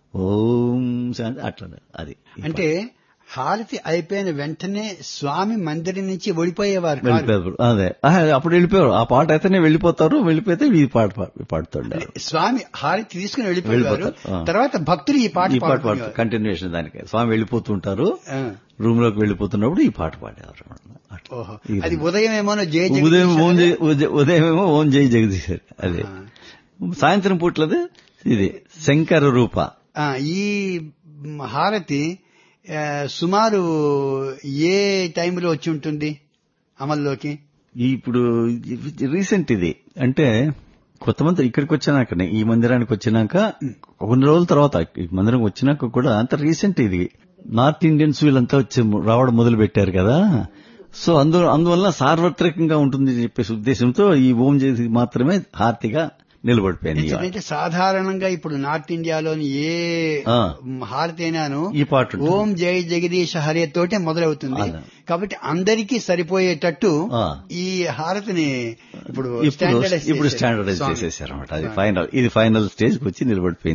ఓం శాంతి అట్లా అది అంటే హారతి అయిపోయిన వెంటనే స్వామి మందిరం నుంచి వెళ్ళిపోయేవారు కాదు. వెళ్ళిపోయారు అదే ఆ, అప్పుడు వెళ్ళిపోయారు ఆ పాట అయితేనే వెళ్ళిపోతారు వెళ్ళిపోతే ఈ పాట పా- పాడుతుండారు స్వామి హారతి తీసుకుని వెళ్ళిపోయేవారు వెళ్ళిపోతారు, ఆ. తర్వాత భక్తులు ఈ పాట ఈ పాట పాడు పాడుకునేవారు. కంటిన్యూషన్ దానికి స్వామి వెళ్ళిపోతుంటారు ఆ, రూమ్ లోకి వెళ్ళిపోతున్నప్పుడు ఈ పాట పాడేవారు అట్లా. ఓహో ఈ అది ఉదయం ఏమోనో జయ జగదీశ ఉదయం ఓం అని- జై ఉదయం- ఉదయం ఏమో ఓం జై జగదీశ్వరి అదే సాయంత్రం పూట్లది ఇది శంకర రూప ఆ, ఈ హారతి ఆ, సుమారు ఏ టైంలో వచ్చి ఉంటుంది అమల్లోకి ఇప్పుడు రీసెంట్ ఇది అంటే కొత్త మంది ఇక్కడికి వచ్చినాకనే ఈ మందిరానికి వచ్చినాక కొన్ని రోజుల తర్వాత ఈ మందిరం వచ్చినాక కూడా అంత రీసెంట్ ఇది నార్త్ ఇండియన్స్ వీళ్ళంతా వచ్చి రావడం మొదలు పెట్టారు కదా సో అందు అందువల్ల సార్వత్రికంగా ఉంటుంది చెప్పేసి ఉద్దేశంతో ఈ ఓం చేసి మాత్రమే హార్తిగా నిలబడిపోయింది ఈ ఎందుకంటే సాధారణంగా ఇప్పుడు నార్త్ ఇండియాలోని ఏ ఆ. హారతి అయినాను ఈ పాట ఉంటుంది. ఓం జై జగదీశ హరే తోటే మొదలవుతుంది అలా. కాబట్టి అందరికీ సరిపోయేటట్టు ఆ. ఈ హారతిని ఇప్పుడు ఇప్పుడు standardize ఇప్పుడు చేశారు స్టాండర్డైజ్ స్వామి. చేసేసారు అనమాట అది ఫైనల్ ఇది ఫైనల్ స్టేజ్ కి వచ్చి నిలబడిపోయింది